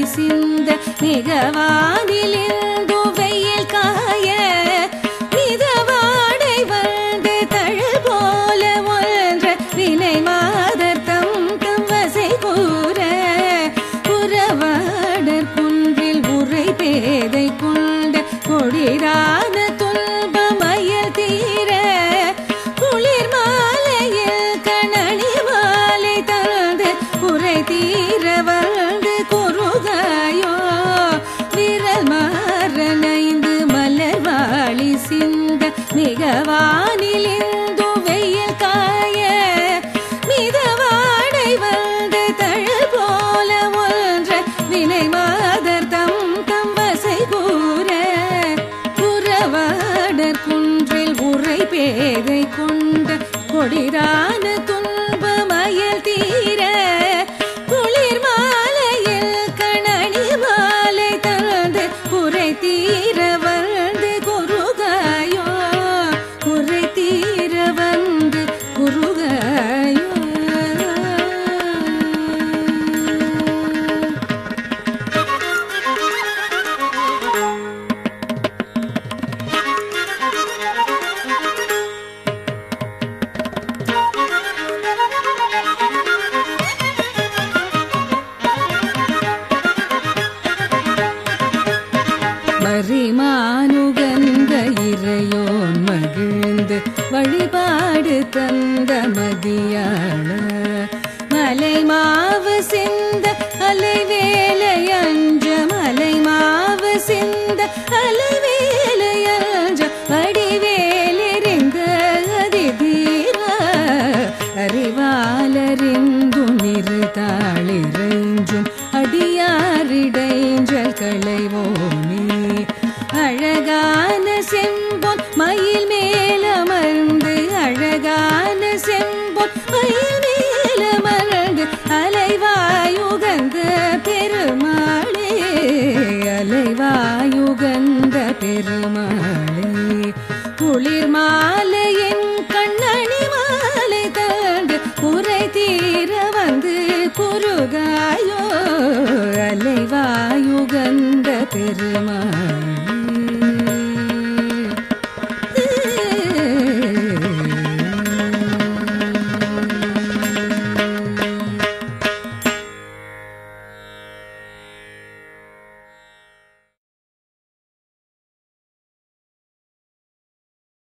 சிந்த மிகவானிலிருந்து வெயில் காய மிதவாடை வந்து தழல் போல ஒன்ற வினை மாதர் தம் தம் வசை கூற புறவாடர் குன்றில் உரை பேதை கொண்ட கொடிரான துன்பமயல் தீர குளிர் மாலையில் கணனி மாலை தந்து குறை தீர வந்து குறுகாயோ விரல் மாறனைந்து மலர் வாழி சிந்த மிகவானிலிந்து வெயில் காய மிதவாடை வந்து தழல் போல ஒன்ற வினை மாதர் தம் தம் வசை கூற புறவாடர் குன்றில் உரை பேதை கொண்ட கொடிரான துன்பமயல் தீர குளிர் மாலையில் கணனி மாலை தந்து குறை தீர வந்து குறுகாயோ குறை தீர வந்து குறுகாயோ மறிமானுகந்த இறையோன் மகிழ்ந்து வழிபாடு தந்த மதியார்